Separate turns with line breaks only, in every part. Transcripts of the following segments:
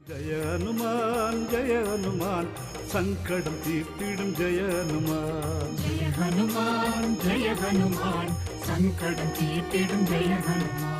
ஜய ஹனுமான் ஜய ஹனுமான் சங்கடம் தீர்த்திடும் ஜய ஹனுமான்
ஜெய ஹனுமான் ஜெய ஹனுமான் சங்கடம் தீர்த்திடும் ஜெய ஹனுமான்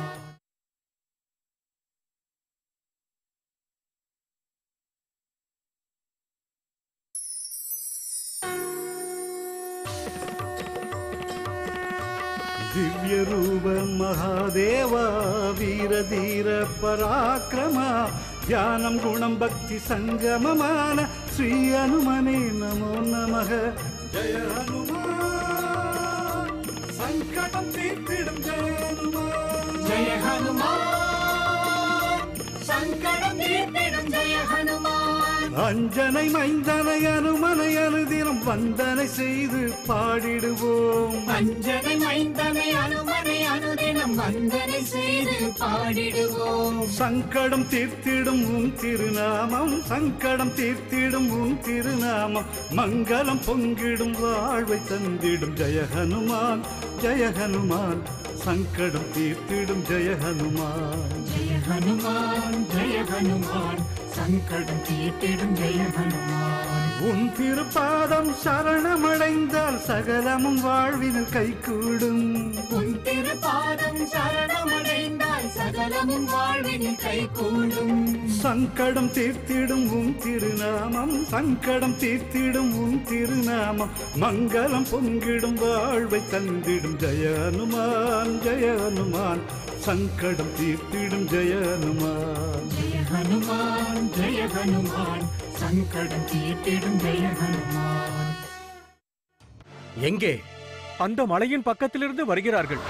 ದಿವ್ಯ ರೂಪ ಮಹಾದೇವ ವೀರ ಧೀರ ಪರಾಕ್ರಮ ಧ್ಯಾನಂ ಗುಣಂ ಭಕ್ತಿ ಸಂಗಮಮಾನ ಶ್ರೀ ಹನುಮನೆ ನಮೋ ನಮಃ ಜಯ ಹನುಮಾನ್ ಸಂಕಟಂ தீர்த்திடும் ஜெய ஹனுமான்
ஜெய ஹனுமான் சங்கடம் தீர்த்திடும் ஜெய ஹனுமான்
அஞ்சனை மைந்தனை அனுமனை அனுதினம் வந்தனை செய்து பாடிடுவோம்
அஞ்சனை மைந்தனை அனுமனை அனுதினம் வந்தனை செய்து பாடிடுவோம்
சங்கடம் தீர்த்திடும் உன் திருநாமம் சங்கடம் தீர்த்திடும் உன் திருநாமம் மங்களம் பொங்கிடும் வாழ்வை தந்திடும் ஜெய ஹனுமான் ஜெய ஹனுமான் சங்கடம் தீர்த்திடும் ஜெய ஹனுமான்
ஜெய ஹனுமான் ஜெய ஹனுமான் சங்கடம் தீர்த்திடும் ஜெய ஹனுமான்
உன் திருப்பாதம் சரணமடைந்தால் சகலமும் வாழ்வினில் கைகூடும்
உன் திருப்பாதம் சரணமடைந்தால் சகலமும் வாழ்வினில் கைகூடும்
சங்கடம் தீர்த்திடும் உன் திருநாமம் சங்கடம் தீர்த்திடும் உன் திருநாமம் மங்களம் பொங்கிடும் வாழ்வை தந்திடும் ஜெய ஹனுமான் ஜெய ஹனுமான் சங்கடம் தீர்த்திடும் ஜெய ஹனுமான்
ஜெய ஹனுமான் ஜெய ஹனுமான் சங்கடம் தீர்த்திடும் ஜெய ஹனுமான்
எங்கே
அந்த மலையின் பக்கத்திலிருந்து வருகிறார்கள்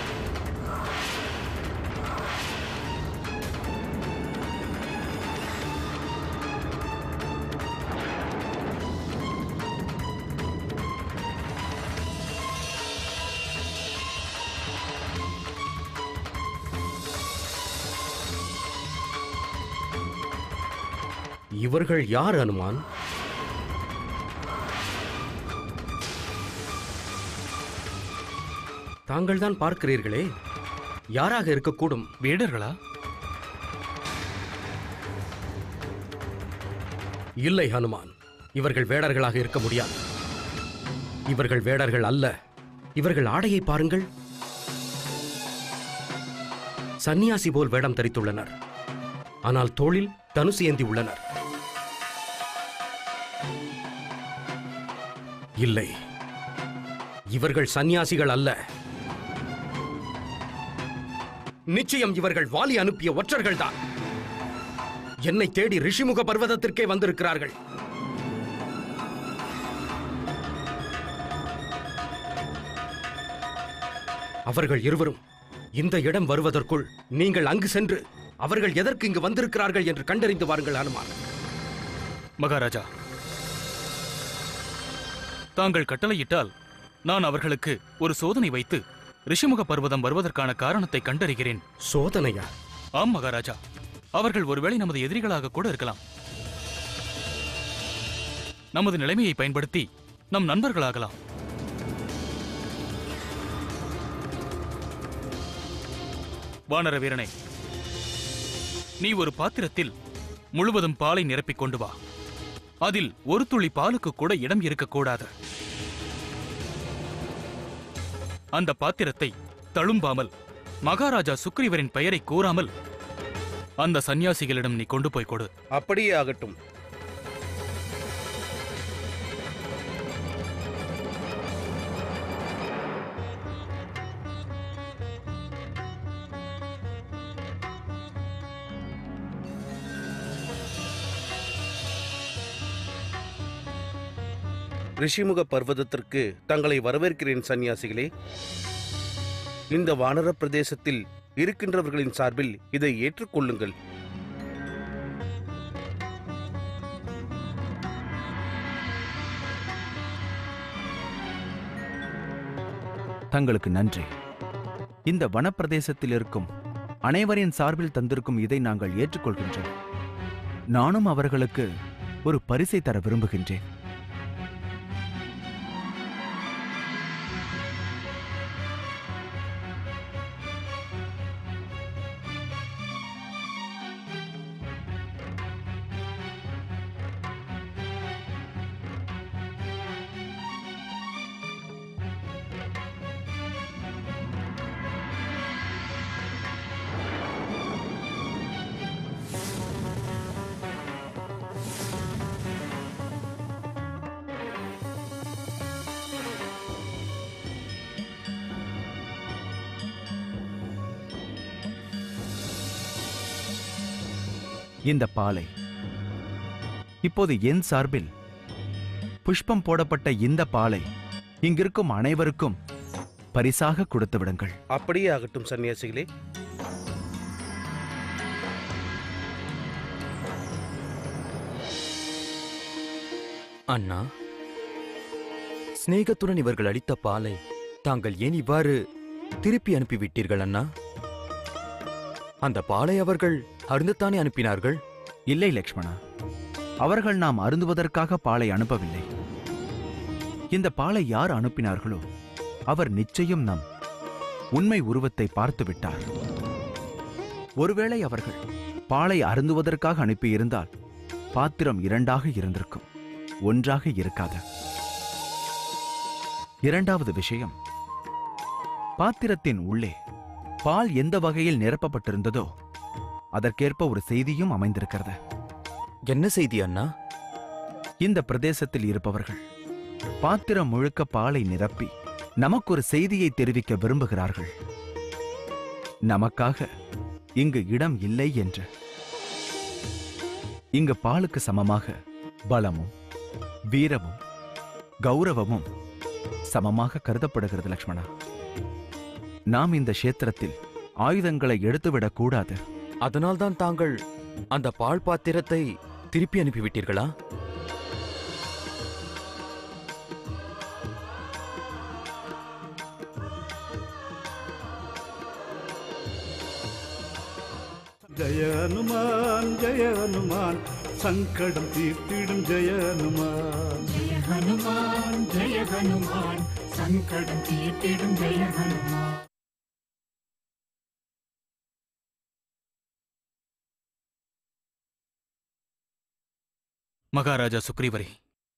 இவர்கள் யார் அனுமான் தாங்கள் தான் பார்க்கிறீர்களே யாராக இருக்கக்கூடும்
வேடர்களா
இல்லை ஹனுமான் இவர்கள் வேடர்களாக இருக்க முடியாது இவர்கள் வேடர்கள் அல்ல இவர்கள் ஆடையை பாருங்கள் சந்நியாசி போல் வேடம் தரித்துள்ளனர் ஆனால் தோளில் தனுசு ஏந்தி உள்ளனர் இல்லை இவர்கள் சந்நியாசிகள் அல்ல நிச்சயம் இவர்கள் வாலி அனுப்பிய ஒற்றர்கள்தான் என்னை தேடி ரிஷிமுக பர்வதத்திற்கே வந்திருக்கிறார்கள் அவர்கள் இருவரும் இந்த இடம் வருவதற்குள் நீங்கள் அங்கு சென்று அவர்கள் எதற்கு இங்கு வந்திருக்கிறார்கள் என்று கண்டறிந்து வாருங்கள் அனுமான்
மகாராஜா தாங்கள் கட்டளையிட்டால் நான் அவர்களுக்கு ஒரு சோதனை வைத்து ரிஷிமுக பர்வதம் வருவதற்கான காரணத்தை கண்டறிகிறேன்
சோதனையா
ஆம் மகாராஜா அவர்கள் ஒருவேளை நமது எதிரிகளாக கூட இருக்கலாம் நமது நிலைமையை பயன்படுத்தி நம் நண்பர்களாகலாம் வானர வீரனே நீ ஒரு பாத்திரத்தில் முழுவதும் பாலை நிரப்பிக் கொண்டு வா அதில் ஒரு துளி பாலுக்கு கூட இடம் இருக்கக்கூடாது அந்த பாத்திரத்தை தழும்பாமல் மகாராஜா சுக்ரீவரின் பெயரை கூறாமல் அந்த சந்நியாசிகளிடம் நீ கொண்டு போய் கொடு
அப்படியே ஆகட்டும்
ரிஷிமுக பர்வதத்திற்கு தங்களை வரவேற்கிறேன் சந்நியாசிகளே இந்த வானர பிரதேசத்தில் இருக்கின்றவர்களின் சார்பில் இதை ஏற்றுக்கொள்ளுங்கள்
தங்களுக்கு நன்றி இந்த வனப்பிரதேசத்தில் இருக்கும் அனைவரின் சார்பில் தந்திருக்கும் இதை நாங்கள் ஏற்றுக்கொள்கின்றோம் நானும் அவர்களுக்கு ஒரு பரிசை தர விரும்புகின்றேன் இந்த பாலை இப்போது என் சார்பில் புஷ்பம் போடப்பட்ட இந்த பாலை இங்கிருக்கும் அனைவருக்கும் பரிசாக கொடுத்து விடுங்கள்
அப்படியே ஆகட்டும் சன்னியாசிகளே
அண்ணா சிநேகத்துடன் இவர்கள் அளித்த பாலை தாங்கள் ஏன் இவ்வாறு திருப்பி அனுப்பிவிட்டீர்கள் அண்ணா அந்த பாலை அவர்கள் அருந்தத்தானே அனுப்பினார்கள்
இல்லை லக்ஷ்மணா அவர்கள் நாம் அருந்துவதற்காக பாலை அனுப்பவில்லை இந்த பாலை யார் அனுப்பினார்களோ அவர் நிச்சயம் நம் உண்மை உருவத்தை பார்த்து விட்டார் ஒருவேளை அவர்கள் பாலை அருந்துவதற்காக அனுப்பியிருந்தால் பாத்திரம் இரண்டாக இருந்திருக்கும் ஒன்றாக இருக்காது இரண்டாவது விஷயம் பாத்திரத்தின் உள்ளே பால் எந்த வகையில் நிரப்பப்பட்டிருந்ததோ அதற்கேற்ப ஒரு செய்தியும் அமைந்திருக்கிறது
என்ன செய்தி அண்ணா
இந்த பிரதேசத்தில் இருப்பவர்கள் பாத்திரம் முழுக்க பாலை நிரப்பி நமக்கு ஒரு செய்தியை தெரிவிக்க விரும்புகிறார்கள் நமக்காக இங்கு இடம் இல்லை என்று இங்கு பாலுக்கு சமமாக பலமும் வீரமும் கௌரவமும் சமமாக கருதப்படுகிறது லக்ஷ்மணா நாம் இந்த கஷேத்திரத்தில் ஆயுதங்களை எடுத்துவிடக் கூடாது
அதனால்தான் தாங்கள் அந்த பால் பாத்திரத்தை திருப்பி அனுப்பிவிட்டீர்களா
ஜய ஹனுமான் ஜய ஹனுமான் சங்கடம் தீர்த்திடும் ஜய ஹனுமான்
ஜெய ஹனுமான் ஜெய ஹனுமான் சங்கடம் தீர்த்திடும் ஜெய ஹனுமான்
மகாராஜா சுக்ரீவரே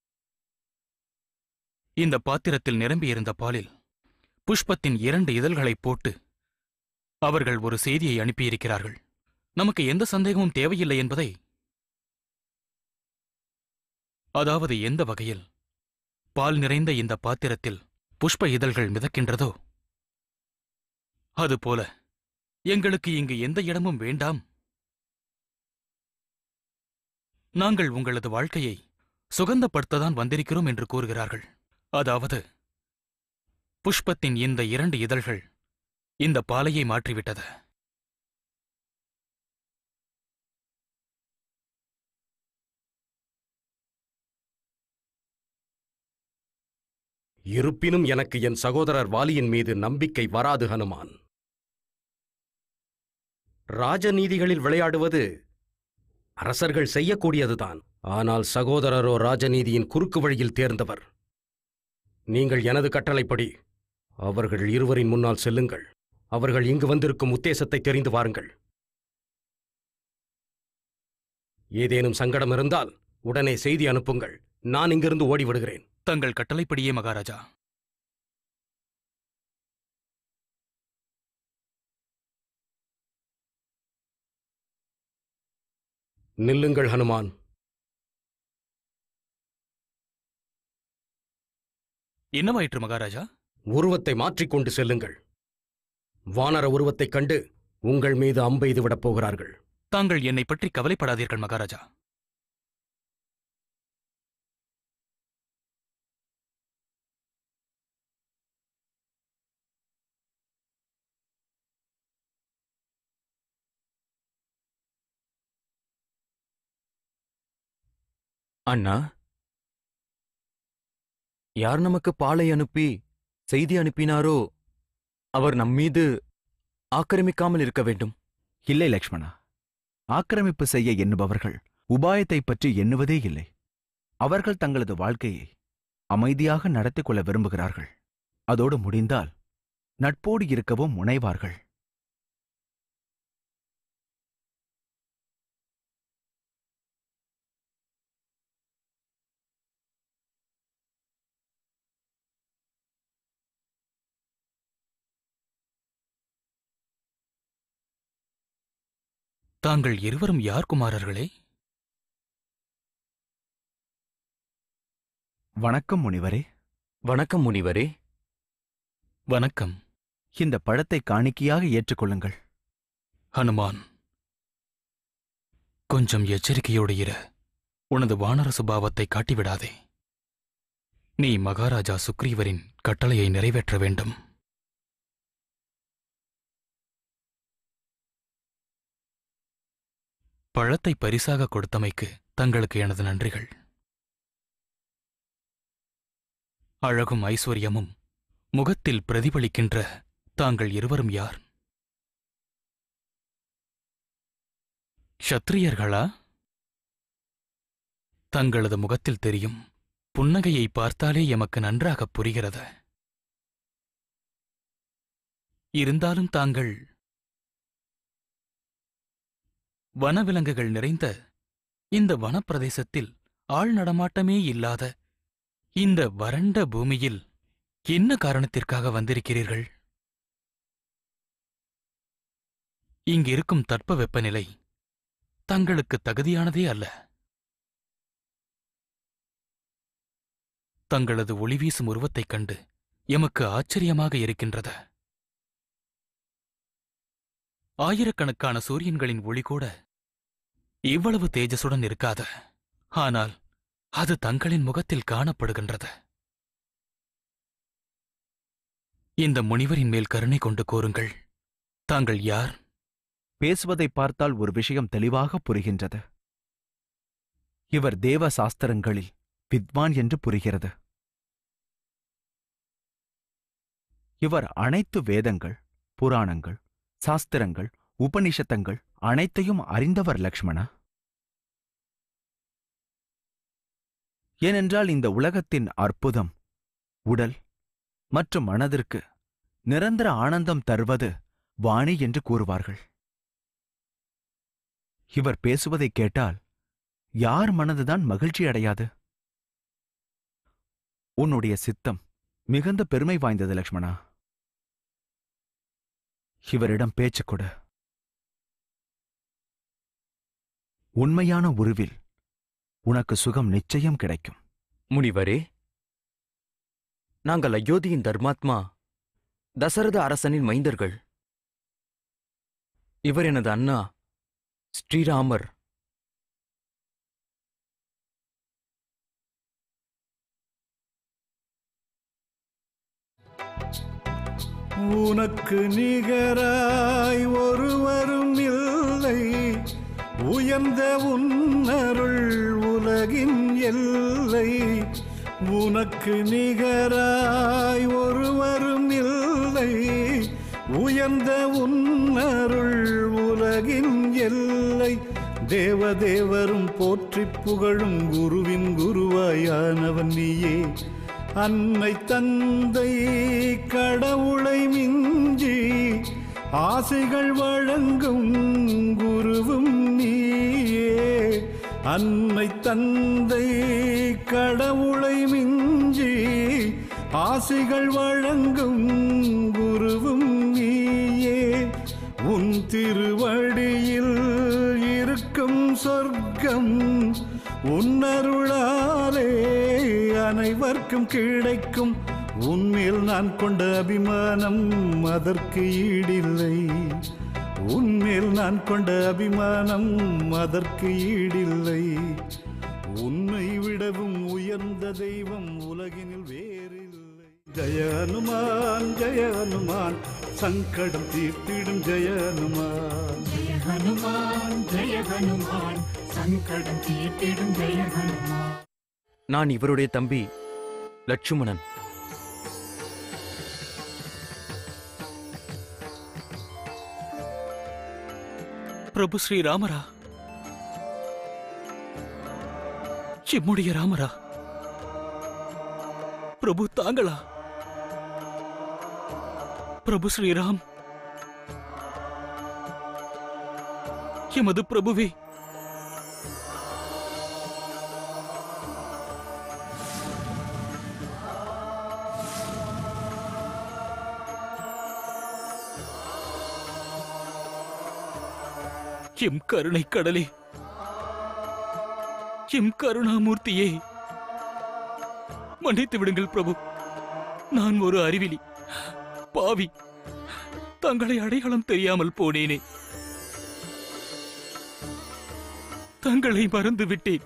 இந்த பாத்திரத்தில் நிரம்பியிருந்த பாலில் புஷ்பத்தின் இரண்டு இதழ்களை போட்டு அவர்கள் ஒரு செய்தியை அனுப்பியிருக்கிறார்கள் நமக்கு எந்த சந்தேகமும் தேவையில்லை என்பதை அதாவது எந்த வகையில் பால் நிறைந்த இந்த பாத்திரத்தில் புஷ்ப இதழ்கள் மிதக்கின்றதோ அதுபோல எங்களுக்கு இங்கு எந்த இடமும் வேண்டாம் நாங்கள் உங்களது வாழ்க்கையை சுகந்தப்படுத்ததான் வந்திருக்கிறோம் என்று கூறுகிறார்கள் அதாவது புஷ்பத்தின் இந்த இரண்டு இதழ்கள் இந்த பாலையை மாற்றிவிட்டது
இருப்பினும் எனக்கு என் சகோதரர் வாலியின் மீது நம்பிக்கை வராது ஹனுமான் ராஜநீதிகளில் விளையாடுவது அரசர்கள் செய்யக்கூடியதுதான் ஆனால் சகோதரரோ ராஜநீதியின் குறுக்கு வழியில் தேர்ந்தவர் நீங்கள் எனது கட்டளைப்படி அவர்கள் இருவரின் முன்னால் செல்லுங்கள் அவர்கள் இங்கு வந்திருக்கும் உத்தேசத்தை தெரிந்து வாருங்கள் ஏதேனும் சங்கடம் இருந்தால் உடனே செய்தி அனுப்புங்கள் நான் இங்கிருந்து ஓடிவிடுகிறேன்
தங்கள் கட்டளைப்படியே மகாராஜா
நில்லுங்கள் ஹனுமான்
என்னவாயிற்று மகாராஜா
உருவத்தை மாற்றிக்கொண்டு செல்லுங்கள் வானர உருவத்தைக் கண்டு உங்கள் மீது அம்பெய்து விடப் போகிறார்கள்
தாங்கள் என்னை பற்றி கவலைப்படாதீர்கள் மகாராஜா
அண்ணா யார் நமக்கு பாலை அனுப்பி செய்தி அனுப்பினாரோ அவர் நம்மீது ஆக்கிரமிக்காமல் இருக்க வேண்டும்
இல்லை லக்ஷ்மணா ஆக்கிரமிப்பு செய்ய எண்ணுபவர்கள் உபாயத்தைப் பற்றி எண்ணுவதே இல்லை அவர்கள் தங்களது வாழ்க்கையை அமைதியாக நடத்திக் கொள்ள விரும்புகிறார்கள் அதோடு முடிந்தால் நட்போடு இருக்கவும் முனைவார்கள்
தாங்கள் இருவரும் யார் குமாரர்களே
வணக்கம் முனிவரே
வணக்கம் முனிவரே
வணக்கம்
இந்த பழத்தை காணிக்கையாக ஏற்றுக்கொள்ளுங்கள்
ஹனுமான் கொஞ்சம் எச்சரிக்கையோடு இரு உனது வானர சுபாவத்தை காட்டிவிடாதே நீ மகாராஜா சுக்ரீவரின் கட்டளையை நிறைவேற்ற வேண்டும் பழத்தை பரிசாக கொடுத்தமைக்கு தங்களுக்கு எனது நன்றிகள் அழகும் ஐஸ்வர்யமும் முகத்தில் பிரதிபலிக்கின்ற தாங்கள் இருவரும் யார் க்ஷத்ரியர்களா தங்களது முகத்தில் தெரியும் புன்னகையை பார்த்தாலே எமக்கு நன்றாகப் புரிகிறது இருந்தாலும் தாங்கள் வனவிலங்குகள் நிறைந்த இந்த வனப்பிரதேசத்தில் ஆள் நடமாட்டமே இல்லாத இந்த வறண்ட பூமியில் என்ன காரணத்திற்காக வந்திருக்கிறீர்கள் இங்கிருக்கும் தட்ப வெப்பநிலை தங்களுக்கு தகுதியானதே அல்ல தங்களது ஒளி வீசும் உருவத்தைக் கண்டு எமக்கு ஆச்சரியமாக இருக்கின்றது ஆயிரக்கணக்கான சூரியன்களின் ஒளி கூட இவ்வளவு தேஜசுடன் இருக்காது ஆனால் அது தங்களின் முகத்தில் காணப்படுகின்றது இந்த முனிவரின் மேல் கருணை கொண்டு கூறுங்கள் தாங்கள் யார்
பேசுவதை பார்த்தால் ஒரு விஷயம் தெளிவாக புரிகின்றது இவர் தேவ சாஸ்திரங்களில் வித்வான் என்று புரிகிறது இவர் அனைத்து வேதங்கள் புராணங்கள் சாஸ்திரங்கள் உபனிஷத்தங்கள் அனைத்தையும் அறிந்தவர் லக்ஷ்மணா ஏனென்றால் இந்த உலகத்தின் அற்புதம் உடல் மற்றும் மனதிற்கு நிரந்தர ஆனந்தம் தருவது வாணி என்று கூறுவார்கள் இவர் பேசுவதைக் கேட்டால் யார் மனதுதான் மகிழ்ச்சி அடையாது உன்னுடைய சித்தம் மிகுந்த பெருமை வாய்ந்தது லக்ஷ்மணா இவரிடம் பேச்சு கொடு உண்மையான உருவில் உனக்கு சுகம் நிச்சயம் கிடைக்கும்
முனிவரே நாங்கள் அயோத்தியின் தர்மாத்மா தசரத அரசனின் மைந்தர்கள் இவர் எனது அண்ணா ஸ்ரீராமர்
உனக்கு நிகராய் ஒருவரும் இல்லை உயர்ந்த உன்னருள் உலகின் எல்லை உனக்கு நிகராய் ஒருவரும் இல்லை உயர்ந்த உன்னருள் உலகின் எல்லை தேவதேவரும் போற்றிப் புகழும் குருவின் குருவாயானவன் நீயே அன்னை தந்தை கடவுளை மிஞ்சி ஆசைகள் வழங்கும் குருவும் நீயே அன்னை தந்தை கடவுளை மிஞ்சி ஆசைகள் வழங்கும் குருவும் நீயே உன் திருவடியில் இருக்கும் சொர்க்கம் உன்னருளாலே அனைவர்க்கும் கிடைக்கும் உன்மேல் நான் கொண்ட அபிமானம் அதற்கு ஈடில்லை உன்மேல் நான் கொண்ட அபிமானம் அதற்கு ஈடில்லை உன்னை விடவும் உயர்ந்த தெய்வம் உலகினில் வேறில்லை ஜெய ஹனுமான் ஜெய ஹனுமான் சங்கடம் தீர்த்திடும் ஜெய ஹனுமான்
ஜெய ஹனுமான் ஜெய ஹனுமான் சங்கடம் தீர்த்திடும் ஜெய ஹனுமான்
நான் இவருடைய தம்பி லட்சுமணன்
பிரபு ஸ்ரீராமரா எம்முடைய ராமரா பிரபு தாங்களா பிரபு ஸ்ரீராம் எமது பிரபுவே எம் கருணை கடலே எம் கருணாமூர்த்தியே மன்னித்து விடுங்கள் பிரபு நான் ஒரு அறிவிலி பாவி தங்களை அடையாளம் தெரியாமல் போனேனே தங்களை மறந்து விட்டேன்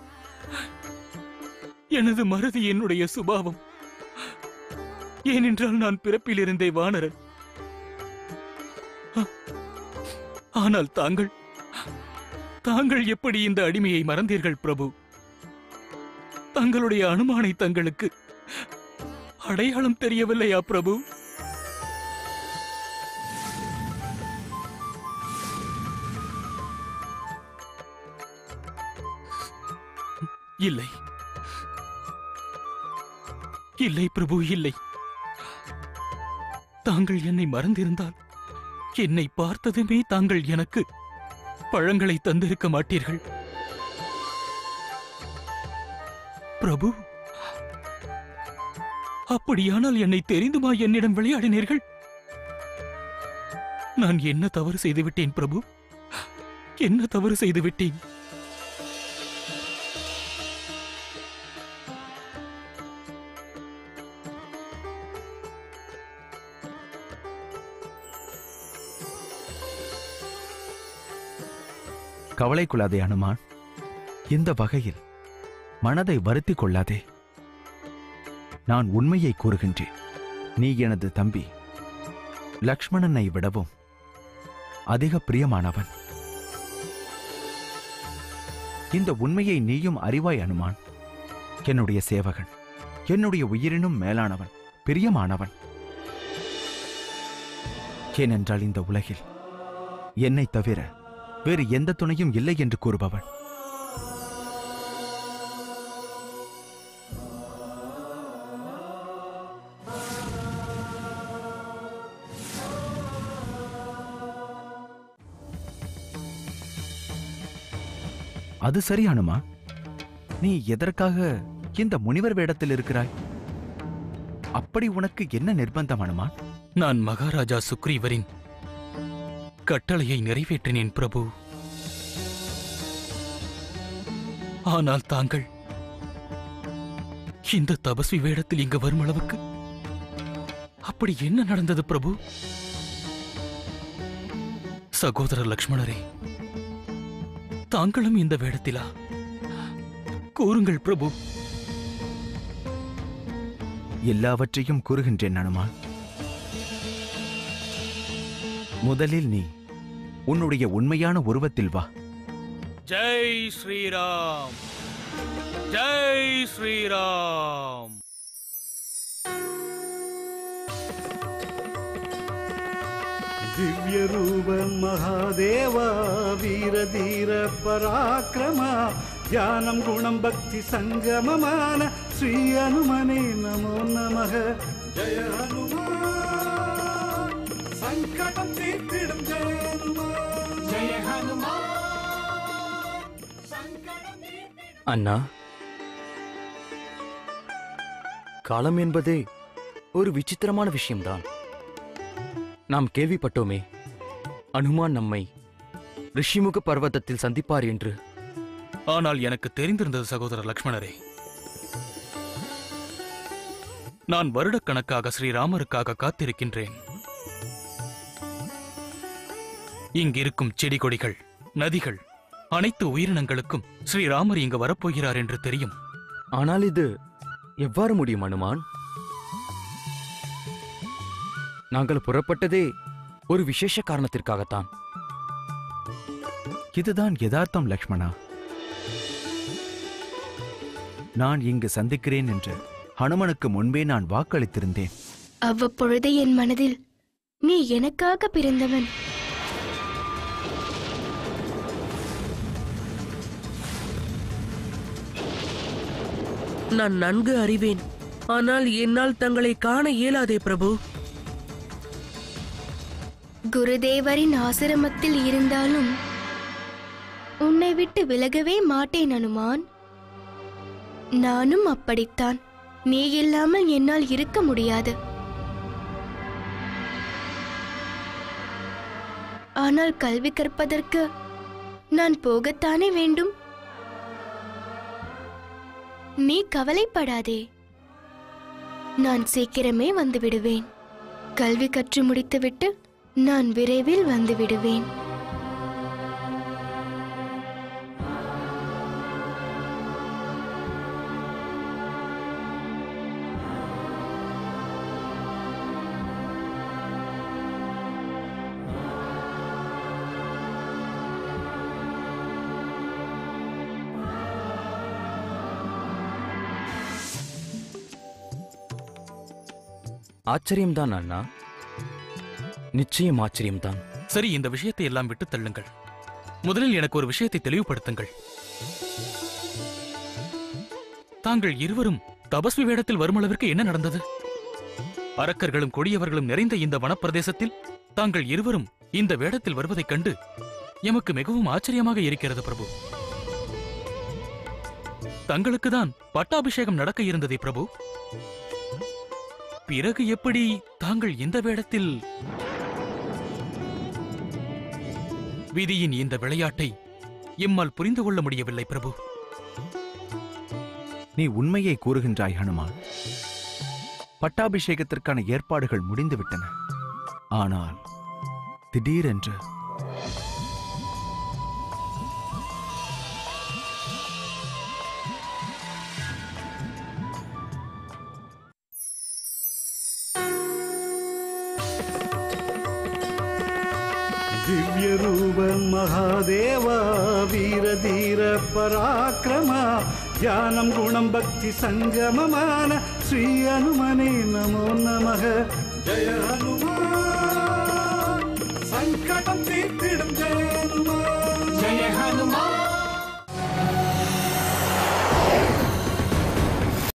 எனது மறதி என்னுடைய சுபாவம் ஏனென்றால் நான் பிறப்பிலிருந்தே வானரன் ஆ- ஆனால் தாங்கள் தாங்கள் எப்படி இந்த அடிமையை மறந்தீர்கள் பிரபு தங்களுடைய அனுமானை தங்களுக்கு அடையாளம் தெரியவில்லையா பிரபு இல்லை இல்லை பிரபு இல்லை தாங்கள் என்னை மறந்திருந்தால் என்னை பார்த்ததுமே தாங்கள் எனக்கு பழங்களை தந்திருக்க மாட்டீர்கள் பிரபு அப்படியானால் என்னை தெரிந்துமா என்னிடம் விளையாடினீர்கள் நான் என்ன தவறு செய்துவிட்டேன் பிரபு என்ன தவறு செய்துவிட்டேன்
கவலை கொள்ளாதே அனுமான் இந்த வகையில் மனதை வருத்திக் கொள்ளாதே நான் உண்மையை கூறுகின்றேன் நீ எனது தம்பி லக்ஷ்மணனை விடவும் அதிக பிரியமானவன் இந்த உண்மையை நீயும் அறிவாய் அனுமான் என்னுடைய சேவகன் என்னுடைய உயிரினும் மேலானவன் பிரியமானவன் ஏனென்றால் இந்த உலகில் என்னைத் தவிர வேறு எந்த துணையும் இல்லை என்று கூறுபவன் அது சரி அனுமா நீ எதற்காக இந்த முனிவர் வேடத்தில் இருக்கிறாய் அப்படி உனக்கு என்ன நிர்பந்தம் அனுமான்
நான் மகாராஜா சுக்ரீவரின் கட்டளையை நிறைவேற்றினேன் பிரபு ஆனால் தாங்கள் இந்த தபஸ்வி வேடத்தில் இங்கு வரும் அளவுக்கு அப்படி என்ன நடந்தது பிரபு சகோதரர் லக்ஷ்மணரே தாங்களும் இந்த வேடத்திலா கூறுங்கள் பிரபு
எல்லாவற்றையும் கூறுகின்றேன் அனுமான் முதலில் நீ உன்னுடைய உண்மையான உருவத்தில் வா
ஜெய் ஸ்ரீராம் ஜெய் ஸ்ரீராம்
ದಿವ್ಯ ರೂಪ ಮಹಾದೇವ ವೀರ ಧೀರ ಪರಾಕ್ರಮ ಧ್ಯಾನಂ ಗುಣಂ ಭಕ್ತಿ ಸಂಗಮಮಾನ ಶ್ರೀ ಹನುಮನೆ ನಮೋ ನಮಃ ಜಯ ಹನುಮಾನ್ ಸಂಕಟಂ ತೀರ್ತಿಡಂ ಜಯ ಹನುಮಾನ್
ஜெய ஹனுமான்
அண்ணா காலம் என்பதே ஒரு விசித்திரமான விஷயம்தான் நாம் கேள்விப்பட்டோமே அனுமான் நம்மை ரிஷிமுக பர்வதத்தில் சந்திப்பார் என்று
ஆனால் எனக்கு தெரிந்திருந்தது சகோதரர் லக்ஷ்மணரே நான் வருடக்கணக்காக ஸ்ரீராமருக்காக காத்திருக்கின்றேன் இங்கிருக்கும் செடி கொடிகள் நதிகள் அனைத்து உயிரினங்களுக்கும் ஸ்ரீராமர் இங்கு வரப்போகிறார் என்று தெரியும்
ஆனால் இது எவ்வாறு முடியும் அனுமான் நாங்கள் புறப்பட்டதே ஒரு விசேஷ காரணத்திற்காகத்தான்
இதுதான் யதார்த்தம் லக்ஷ்மணா நான் இங்கு சந்திக்கிறேன் என்று ஹனுமனுக்கு முன்பே நான் வாக்களித்திருந்தேன்
அவ்வப்பொழுது என் மனதில் நீ எனக்காக பிறந்தவன்
நான் நன்கு அறிவேன் ஆனால் என்னால் தங்களை காண இயலாதே பிரபு
குருதேவரின் ஆசிரமத்தில் இருந்தாலும் உன்னை விட்டு விலகவே மாட்டேன் அனுமான் நானும் அப்படித்தான் நீ இல்லாமல் என்னால் இருக்க முடியாது ஆனால் கல்வி கற்பதற்கு நான் போகத்தானே வேண்டும் நீ கவலைப்படாதே நான் சீக்கிரமே வந்து விடுவேன் கல்வி கற்று முடித்துவிட்டு நான் விரைவில் வந்து விடுவேன்
ஆச்சரியம்தான் அண்ணா நிச்சயம் ஆச்சரியம்தான்
சரி இந்த விஷயத்தை எல்லாம் விட்டு தள்ளுங்கள் முதலில் எனக்கு ஒரு விஷயத்தை தெளிவுபடுத்துங்கள் தாங்கள் இருவரும் தபஸ்வி வேடத்தில் வரும் அளவிற்கு என்ன நடந்தது அரக்கர்களும் கொடியவர்களும் நிறைந்த இந்த வனப்பிரதேசத்தில் தாங்கள் இருவரும் இந்த வேடத்தில் வருவதைக் கண்டு எமக்கு மிகவும் ஆச்சரியமாக இருக்கிறது பிரபு தங்களுக்குதான் பட்டாபிஷேகம் நடக்க இருந்ததே பிரபு பிறகு எப்படி தாங்கள் இந்த வேடத்தில் விதியின் இந்த விளையாட்டை எம்மால் புரிந்து கொள்ள முடியவில்லை பிரபு
நீ உண்மையை கூறுகின்றாய் ஹனுமான் பட்டாபிஷேகத்திற்கான ஏற்பாடுகள் முடிந்துவிட்டன ஆனால் திடீரென்று
ದಿವ್ಯರೂಪ ಮಹಾದೇವ ವೀರ ಧೀರ ಪರಾಕ್ರಮ ಧ್ಯಾನಂ ಗುಣಂ ಭಕ್ತಿ ಸಂಗಮಮಾನ ಶ್ರೀ ಹನುಮನೆ ನಮೋ ನಮಃ ಜಯ ಹನುಮಾನ್ ಸಂಕಟಂ ತೀರ್ತಿ